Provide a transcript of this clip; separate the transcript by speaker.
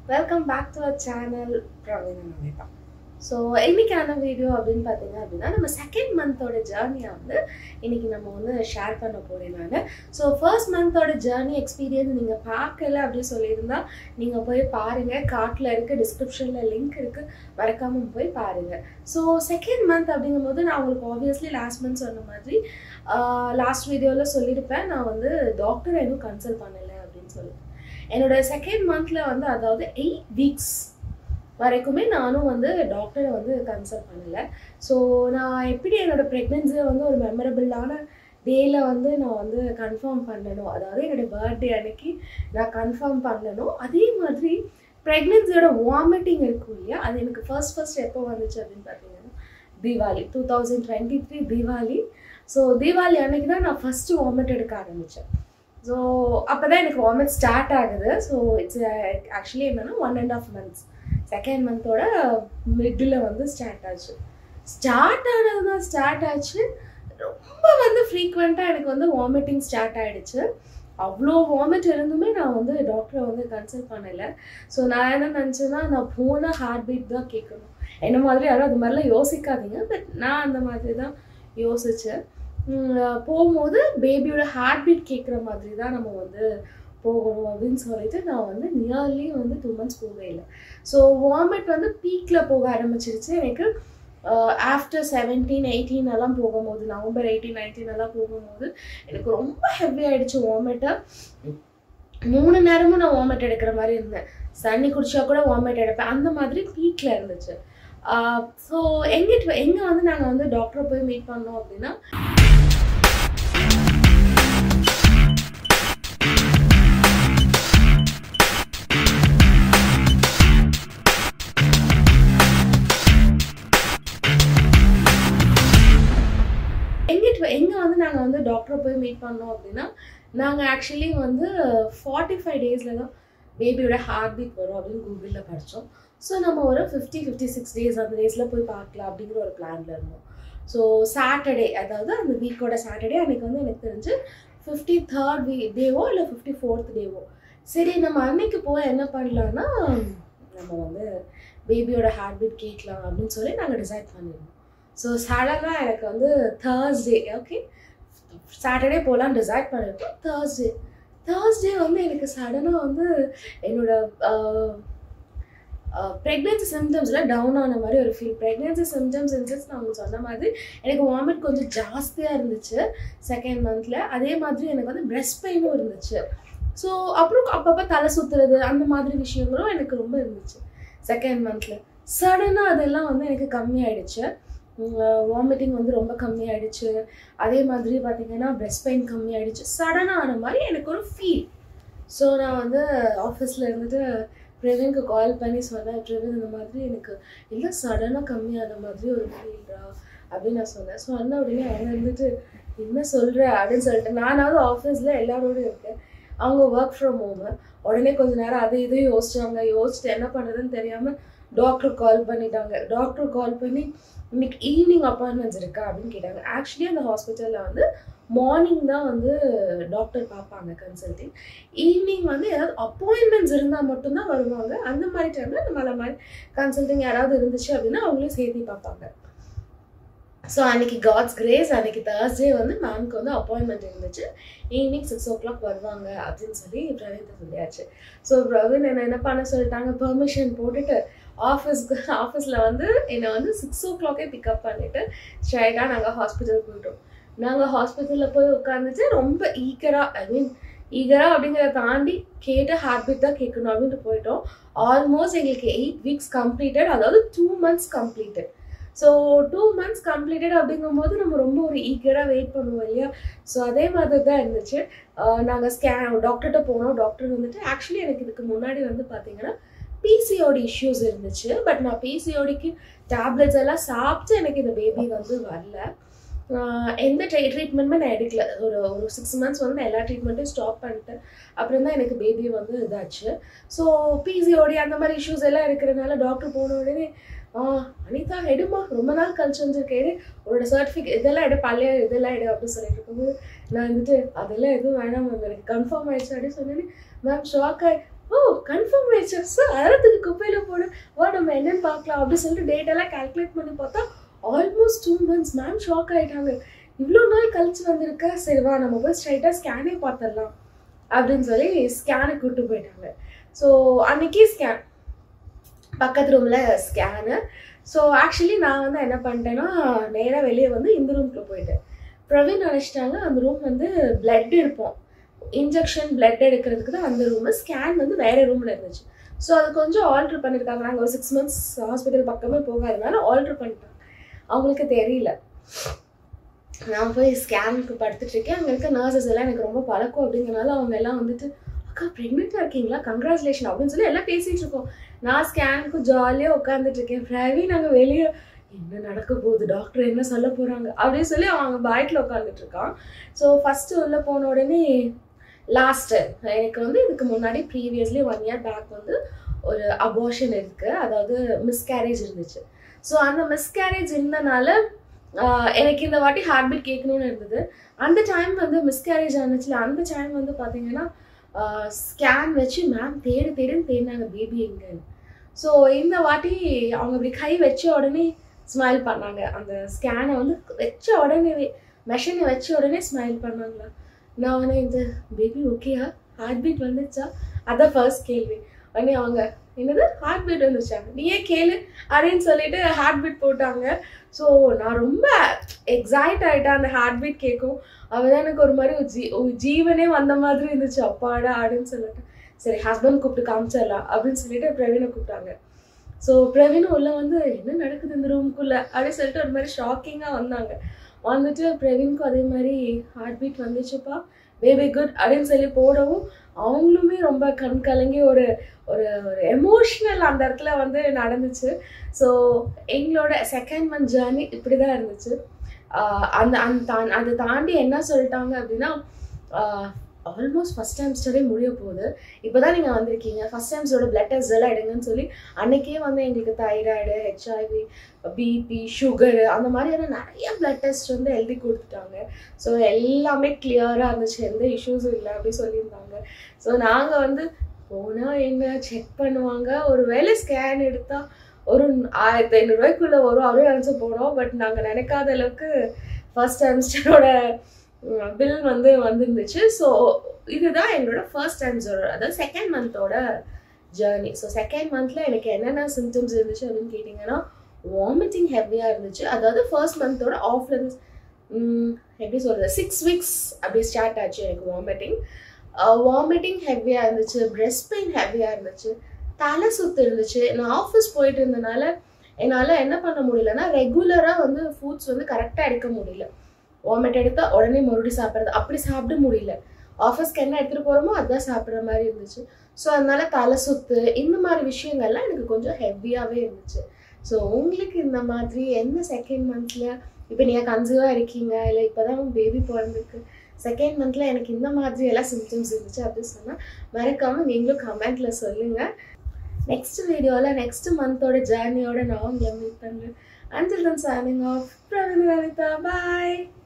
Speaker 1: welcome back to our channel Praveen Namitha so இன்னைக்கான video அப்படின்னு பார்த்தீங்க அப்படின்னா நம்ம செகண்ட் மந்தோட ஜேர்னியை வந்து இன்னைக்கு நம்ம வந்து ஷேர் பண்ண போகிறேன் நான் ஸோ ஃபர்ஸ்ட் மந்தோட ஜேர்னி எக்ஸ்பீரியன்ஸ் நீங்கள் பார்க்கல அப்படின்னு சொல்லியிருந்தா நீங்கள் போய் பாருங்கள் கார்ட்டில் இருக்குது டிஸ்கிரிப்ஷனில் லிங்க் இருக்குது மறக்காமல் போய் பாருங்கள் ஸோ செகண்ட் மந்த் அப்படிங்கும்போது நான் உங்களுக்கு ஆப்வியஸ்லி லாஸ்ட் மந்த் சொன்ன மாதிரி லாஸ்ட் வீடியோவில் சொல்லியிருப்பேன் நான் வந்து டாக்டர் இன்னும் கன்சல்ட் பண்ணலை அப்படின்னு சொல்லிட்டு என்னோட செகண்ட் மந்த்ல வந்து அதாவது எயிட் வீக்ஸ் வரைக்குமே நானும் வந்து டாக்டரை வந்து கன்சல்ட் பண்ணலை ஸோ நான் எப்படி என்னோட ப்ரெக்னென்சியை வந்து ஒரு மெமரபிளான டேயில் வந்து நான் வந்து கன்ஃபார்ம் பண்ணணும் அதாவது என்னோட பர்த்டே அன்னைக்கு நான் கன்ஃபார்ம் பண்ணணும் அதே மாதிரி ப்ரெக்னென்சியோட வாமிட்டிங் இருக்கும் இல்லையா அது எனக்கு ஃபர்ஸ்ட் ஃபர்ஸ்ட் எப்போ வந்துச்சு அப்படின்னு பார்த்தீங்கன்னா Deepavali two thousand twenty three Deepavali so Deepavali அன்னைக்கு தான் நான் ஃபஸ்ட்டு வாமிட் எடுக்க ஆரம்பித்தேன் ஸோ அப்போ தான் எனக்கு வாமிட் ஸ்டார்ட் ஆகுது ஸோ இட்ஸ் ஆக்சுவலி என்னென்னா one and half months second மந்தோட மிடில் வந்து ஸ்டார்ட் ஆச்சு ஸ்டார்ட் ஆனது தான் ஸ்டார்ட் ஆச்சு ரொம்ப வந்து ஃப்ரீக்வெண்ட்டாக எனக்கு வந்து வாமிட்டிங் ஸ்டார்ட் ஆகிடுச்சு அவ்வளோ வாமிட் இருந்துமே நான் வந்து டாக்டரை வந்து கன்சல்ட் பண்ணலை ஸோ நான் என்ன நினச்சேன்னா நான் போன ஹார்ட் பீட் தான் கேட்கணும் என்ன மாதிரி யாரும் அது மாதிரிலாம் யோசிக்காதீங்க பட் நான் அந்த மாதிரி தான் யோசித்தேன் போகும்போது பேபியோட ஹார்ட் பீட் கேட்குற மாதிரி தான் நம்ம வந்து போகணும் அப்படின்னு சொல்லிட்டு நான் வந்து நியர்லி வந்து டூ மந்த்ஸ் போகவே இல்லை ஸோ வாமிட் வந்து பீக்கில் போக ஆரம்பிச்சிருச்சு எனக்கு ஆஃப்டர் செவன்டீன் எயிட்டீன் எல்லாம் போகும்போது நவம்பர் எயிட்டீன் நைன்டீன் எல்லாம் போகும்போது எனக்கு ரொம்ப ஹெவி ஆகிடுச்சு வாமிட்டை மூணு நேரமும் நான் வாமிட் எடுக்கிற மாதிரி இருந்தேன் தண்ணி குடிச்சா கூட வாமிட் எடுப்பேன் அந்த மாதிரி பீக்கில் இருந்துச்சு ஸோ எங்கே எங்கே வந்து நாங்கள் வந்து டாக்டரை போய் மீட் பண்ணோம் அப்படின்னா எங்கே எங்கே வந்து நாங்கள் வந்து டாக்டரை போய் மீட் பண்ணோம் அப்படின்னா நாங்கள் ஆக்சுவலி வந்து ஃபார்ட்டி ஃபைவ் டேஸில் தான் பேபியோட ஹார்ட் பீட் வரும் அப்படின்னு கூகுளில் படித்தோம் ஸோ நம்ம ஒரு ஃபிஃப்டி ஃபிஃப்டி சிக்ஸ் டேஸ் அந்த டேஸில் போய் பார்க்கலாம் அப்படிங்கிற ஒரு பிளானில் இருந்தோம் ஸோ சாட்டர்டே அதாவது அந்த வீக்கோட சாட்டர்டே அன்றைக்கி வந்து எனக்கு தெரிஞ்சு ஃபிஃப்டி தேர்ட் வீ டேவோ இல்லை ஃபிஃப்டி ஃபோர்த் டேவோ சரி நம்ம அன்னைக்கு போய் என்ன பண்ணலான்னா நம்ம வந்து பேபியோட ஹார்ட் பீட் கேட்கலாம் அப்படின்னு சொல்லி நாங்கள் டிசைட் பண்ணியிருந்தோம் ஸோ சடனாக எனக்கு வந்து தேர்ஸ்டே ஓகே சாட்டர்டே போகலாம் டிசைட் பண்ணியிருக்கோம் தேர்ஸ்டே தேர்ஸ்டே வந்து எனக்கு சடனாக வந்து என்னோட ப்ரெக்னென்சி சிம்டம்ஸில் டவுன் ஆன மாதிரி ஒரு ஃபீல் ப்ரெக்னென்சி சிம்டம்ஸ் இன்சென்ஸ் நான் உங்களுக்கு சொன்ன மாதிரி எனக்கு வாமிட் கொஞ்சம் ஜாஸ்தியாக இருந்துச்சு செகண்ட் மந்தில் அதே மாதிரி எனக்கு வந்து பிரெஸ்ட் பெயினும் இருந்துச்சு ஸோ அப்புறம் அப்பப்போ தலை சுற்றுறது அந்த மாதிரி விஷயங்களும் எனக்கு ரொம்ப இருந்துச்சு செகண்ட் மந்தில் சடனாக அதெல்லாம் வந்து எனக்கு கம்மியாயிடுச்சு வாமிட்டிங் வந்து ரொம்ப கம்மியாயிடுச்சு அதே மாதிரி பார்த்தீங்கன்னா பிரெஸ்ட் பெயின் கம்மியாயிடுச்சு சடனாக ஆன மாதிரி எனக்கு ஒரு ஃபீல் ஸோ நான் வந்து ஆஃபீஸில் இருந்துட்டு பிரவீனுக்கு கால் பண்ணி சொன்னேன் பிரவீன் இந்த மாதிரி எனக்கு இல்லை சடனாக கம்மியான மாதிரி ஒரு ஃபீல்டா அப்படின்னு நான் சொன்னேன் ஸோ அண்ணா உடனே அவங்க இருந்துட்டு என்ன சொல்கிற அப்படின்னு சொல்லிட்டு நானாவது ஆஃபீஸில் எல்லாரோடும் இருக்கேன் அவங்க ஒர்க் ஃப்ரம் ஹோமு உடனே கொஞ்ச நேரம் அதை இதையும் யோசிச்சாங்க யோசிச்சுட்டு என்ன பண்ணுறதுன்னு தெரியாமல் டாக்டர் கால் பண்ணிட்டாங்க டாக்டர் கால் பண்ணி இன்னைக்கு ஈவினிங் அப்பாயின்மெண்ட்ஸ் இருக்கா அப்படின்னு கேட்டாங்க ஆக்சுவலி அந்த ஹாஸ்பிட்டலில் வந்து மார்னிங் தான் வந்து டாக்டர் பார்ப்பாங்க கன்சல்டிங் ஈவினிங் வந்து ஏதாவது அப்பாயின்மெண்ட்ஸ் இருந்தால் மட்டும்தான் வருவாங்க அந்த மாதிரி டைமில் நம்மள மாதிரி கன்சல்டிங் யாராவது இருந்துச்சு அப்படின்னா அவங்களையும் சேர்த்து பார்ப்பாங்க ஸோ அன்னைக்கு காட்ஸ் கிரேஸ் அன்னைக்கு தேர்ஸ்டே வந்து மேம்க்கு வந்து அப்பாயின்மெண்ட் இருந்துச்சு ஈவினிங் சிக்ஸ் ஓ கிளாக் வருவாங்க அப்படின்னு சொல்லி பிரவீன் சொல்லியாச்சு ஸோ பிரவீன் என்ன என்ன பண்ண சொல்லிட்டாங்க பெர்மிஷன் போட்டுட்டு ஆஃபீஸ்க்கு ஆஃபீஸில் வந்து என்னை வந்து சிக்ஸ் ஓ கிளாக்கே பிக்கப் பண்ணிவிட்டு ஸ்ட்ரைட்டாக நாங்கள் ஹாஸ்பிட்டல் போயிட்டோம் நாங்கள் ஹாஸ்பிட்டலில் போய் உட்காந்துட்டு ரொம்ப ஈகராக ஐ மீன் ஈகரா அப்படிங்கிறத தாண்டி கேட்டு ஹார்ட்பீட் தான் கேட்கணும் அப்படின்ட்டு போயிட்டோம் ஆல்மோஸ்ட் எங்களுக்கு எயிட் வீக்ஸ் கம்ப்ளீட்டட் அதாவது two months completed so two months completed அப்படிங்கும்போது நம்ம ரொம்ப ஒரு ஈகராக வெயிட் பண்ணுவோம் இல்லையா ஸோ அதே மாதிரி தான் இருந்துச்சு நாங்கள் ஸ்கேன் டாக்டர்கிட்ட போனோம் டாக்டர் வந்துட்டு ஆக்சுவலி எனக்கு இதுக்கு முன்னாடி வந்து பார்த்தீங்கன்னா பிசிஓடி இஷ்யூஸ் இருந்துச்சு பட் நான் பிசிஓடிக்கு டேப்லெட்ஸ் எல்லாம் சாப்பிட்டு எனக்கு இந்த பேபி வந்து வரல எந்த ட்ரீ ட்ரீட்மெண்ட்டுமே நான் எடுக்கல ஒரு ஒரு சிக்ஸ் மந்த்ஸ் வந்து நான் எல்லா ட்ரீட்மெண்ட்டையும் ஸ்டாப் பண்ணிட்டேன் அப்புறம் தான் எனக்கு பேபி வந்து இதாச்சு ஸோ பிசிஓடி அந்த மாதிரி இஷ்யூஸ் எல்லாம் இருக்கிறதுனால டாக்டர் போன உடனே அனிதா எடுமா ரொம்ப நாள் கழிச்சு வந்துருக்கு எடு உன்னோட சர்டிஃபிகேட் இதெல்லாம் எடு பழைய இதெல்லாம் எடு அப்படின்னு சொல்லிட்டு இருக்கும்போது நான் வந்துட்டு அதெல்லாம் எதுவும் வேணாம் மேம் எனக்கு கன்ஃபார்ம் ஆயிடுச்சு அப்படின்னு சொன்னேன் மேம் ஷாக் ஆகி ஓ கன்ஃபார்ம் ஆயிடுச்சு ஸோ அறத்துக்கு குப்பையில் போடு வா நம்ம என்னன்னு பார்க்கலாம் அப்படின்னு சொல்லிட்டு டேட் எல்லாம் கால்குலேட் பண்ணி பார்த்தா almost two months ma'am shock ஆயிட்டாங்க இவ்வளோ நாள் கழிச்சு வந்திருக்க சரி வா நம்ம போய் ஸ்ட்ரைட்டாக ஸ்கேனே பார்த்துடலாம் அப்படின்னு சொல்லி ஸ்கேனுக்கு கூப்பிட்டு போயிட்டாங்க ஸோ அன்னைக்கு ஸ்கேன் பக்கத்து ரூமில் ஸ்கேனு ஸோ ஆக்சுவலி நான் வந்து என்ன பண்ணிட்டேன்னா நேராக வெளியே வந்து இந்த ரூம்குள்ளே போயிட்டேன் பிரவீன் நினச்சிட்டாங்க அந்த ரூம் வந்து பிளட் எடுப்போம் இன்ஜெக்ஷன் பிளட் எடுக்கிறதுக்கு தான் அந்த ரூமு ஸ்கேன் வந்து வேறு ரூமில் இருந்துச்சு ஸோ அது கொஞ்சம் ஆல்ட்ரு பண்ணியிருக்காங்க நாங்கள் ஒரு சிக்ஸ் மந்த்ஸ் ஹாஸ்பிட்டல் பக்கமே போகாதனால ஆல்ட்ரு பண்ணிட்டாங்க அவங்களுக்கு தெரியல நான் போய் ஸ்கேனுக்கு படுத்துட்டு இருக்கேன் அங்கே இருக்க நர்சஸ் எல்லாம் எனக்கு ரொம்ப பழக்கம் அப்படிங்கிறனால அவங்க எல்லாம் வந்துட்டு அக்கா ப்ரெக்னெண்ட்டாக இருக்கீங்களா கங்க்ராச்சுலேஷன் அப்படின்னு சொல்லி எல்லாம் பேசிகிட்டு இருக்கோம் நான் ஸ்கேனுக்கு ஜாலியாக உட்காந்துட்டு இருக்கேன் பிரவி நாங்கள் வெளியே என்ன நடக்க போகுது டாக்டர் என்ன சொல்ல போகிறாங்க அப்படின்னு சொல்லி அவங்க பாய்க்கில் உட்காந்துட்டு இருக்கான் ஸோ ஃபஸ்ட்டு உள்ளே போன உடனே லாஸ்ட்டு எனக்கு வந்து இதுக்கு முன்னாடி ப்ரீவியஸ்லி ஒன் இயர் பேக் வந்து ஒரு அபார்ஷன் இருக்குது அதாவது மிஸ்கேரேஜ் இருந்துச்சு ஸோ அந்த மிஸ்கேரேஜ் இருந்தனால ஆஹ் எனக்கு இந்த வாட்டி ஹார்ட் பீட் கேட்கணும்னு இருந்தது அந்த டைம் வந்து மிஸ்கேரேஜ் ஆனிச்சுல அந்த டைம் வந்து பார்த்தீங்கன்னா ஸ்கேன் வச்சு மேம் தேடு தேடுன்னு தேடினாங்க பேபி எங்கன்னு ஸோ இந்த வாட்டி அவங்க இப்படி கை வச்ச உடனே ஸ்மைல் பண்ணாங்க அந்த ஸ்கேனை வந்து வச்ச உடனே மெஷினை வச்ச உடனே ஸ்மைல் பண்ணாங்களா நான் உடனே இந்த பேபி ஓகேயா ஹார்ட் பீட் வந்துச்சா அதான் ஃபர்ஸ்ட் கேள்வி உடனே அவங்க என்னது ஹார்ட் பீட் வந்துச்சா நீயே கேளு அப்படின்னு சொல்லிட்டு ஹார்ட் பீட் போட்டாங்க ஸோ நான் ரொம்ப எக்ஸைட் ஆகிட்டேன் அந்த ஹார்ட் பீட் கேட்கும் அவதான் எனக்கு ஒரு மாதிரி ஒரு ஜீ ஒரு ஜீவனே வந்த மாதிரி இருந்துச்சு அப்பாடா அப்படின்னு சொல்லிட்டு சரி ஹஸ்பண்ட் கூப்பிட்டு காமிச்சிடலாம் அப்படின்னு சொல்லிட்டு பிரவீனை கூப்பிட்டாங்க ஸோ பிரவீன் உள்ள வந்து என்ன நடக்குது இந்த ரூம்குள்ளே அப்படின்னு சொல்லிட்டு ஒரு மாதிரி ஷாக்கிங்காக வந்தாங்க வந்துட்டு பிரவீனுக்கும் அதே மாதிரி ஹார்ட் பீட் வந்துச்சுப்பா பேபி குட் அப்படின்னு சொல்லி போடவும் அவங்களுமே ரொம்ப கண் கலங்கி ஒரு ஒரு ஒரு எமோஷ்னல் அந்த இடத்துல வந்து நடந்துச்சு ஸோ எங்களோட செகண்ட் மந்த் ஜேர்னி இப்படி தான் இருந்துச்சு ஆஹ் அந்த அந்த தான் அதை தாண்டி என்ன சொல்லிட்டாங்க அப்படின்னா ஆல்மோஸ்ட் ஃபஸ்ட் டைம்ஸ்டரே முடிய போகுது இப்போ தான் நீங்கள் வந்திருக்கீங்க ஃபஸ்ட் டைம்ஸோட பிளட் டெஸ்ட் எல்லாம் எடுங்கன்னு சொல்லி அன்னைக்கே வந்து எங்களுக்கு தைராய்டு ஹெச்ஐவி பிபி சுகரு அந்த மாதிரியான நிறைய பிளட் டெஸ்ட் வந்து எழுதி கொடுத்துட்டாங்க ஸோ எல்லாமே கிளியராக இருந்துச்சு எந்த இஷ்யூஸும் இல்லை அப்படி சொல்லியிருந்தாங்க ஸோ நாங்கள் வந்து போனால் என்ன செக் பண்ணுவாங்க ஒரு வேளை ஸ்கேன் எடுத்தால் ஒரு ஆயிரத்தி ஐநூறுரூவாய்க்குள்ளே வரும் அப்படியே நினச்சி போனோம் பட் நாங்கள் நினைக்காத அளவுக்கு ஃபர்ஸ்ட் செமஸ்டரோட பில் வந்து வந்துருந்துச்சு ஸோ இதுதான் என்னோட ஃபர்ஸ்ட் டைம்ஸோட அதாவது செகண்ட் மந்தோட ஜேர்னி ஸோ செகண்ட் மந்தில் எனக்கு என்னென்ன சிம்டம்ஸ் இருந்துச்சு அப்படின்னு கேட்டிங்கன்னா வாமிட்டிங் ஹெவியாக இருந்துச்சு அதாவது ஃபர்ஸ்ட் மந்தோட ஆஃப்ல இருந்து எப்படி சொல்கிறது சிக்ஸ் வீக்ஸ் அப்படி ஸ்டார்ட் ஆச்சு எனக்கு வாமிட்டிங் வாமிட்டிங் ஹெவியாக இருந்துச்சு பிரெஸ்ட் பெயின் ஹெவியாக இருந்துச்சு தலை சுத்து இருந்துச்சு நான் ஆஃபீஸ் போயிட்டு இருந்தனால என்னால் என்ன பண்ண முடியலன்னா ரெகுலராக வந்து ஃபுட்ஸ் வந்து கரெக்டாக எடுக்க முடியல வாமிட் எடுத்தால் உடனே மறுபடியும் சாப்பிட்றது அப்படி சாப்பிட முடியல ஆஃபீஸ்க்கு என்ன எடுத்துகிட்டு போகிறோமோ அதான் சாப்பிட்ற மாதிரி இருந்துச்சு ஸோ அதனால தலை சுத்து இந்த மாதிரி விஷயங்கள்லாம் எனக்கு கொஞ்சம் ஹெவியாகவே இருந்துச்சு ஸோ உங்களுக்கு இந்த மாதிரி எந்த செகண்ட் மந்த்தில் இப்போ நீங்கள் கன்சீவாக இருக்கீங்க இல்லை இப்போ தான் பேபி பிறந்திருக்கு செகண்ட் மந்தில் எனக்கு இந்த மாதிரி எல்லாம் சிம்டம்ஸ் இருந்துச்சு அப்படின்னு சொன்னால் மறக்காமல் நீங்களும் கமெண்ட்டில் சொல்லுங்கள் நெக்ஸ்ட் வீடியோவில் நெக்ஸ்ட் மந்தோட ஜேர்னியோட நான் உங்களை மீட் பண்ணுறேன் until then signing off Praveen Lalitha பாய்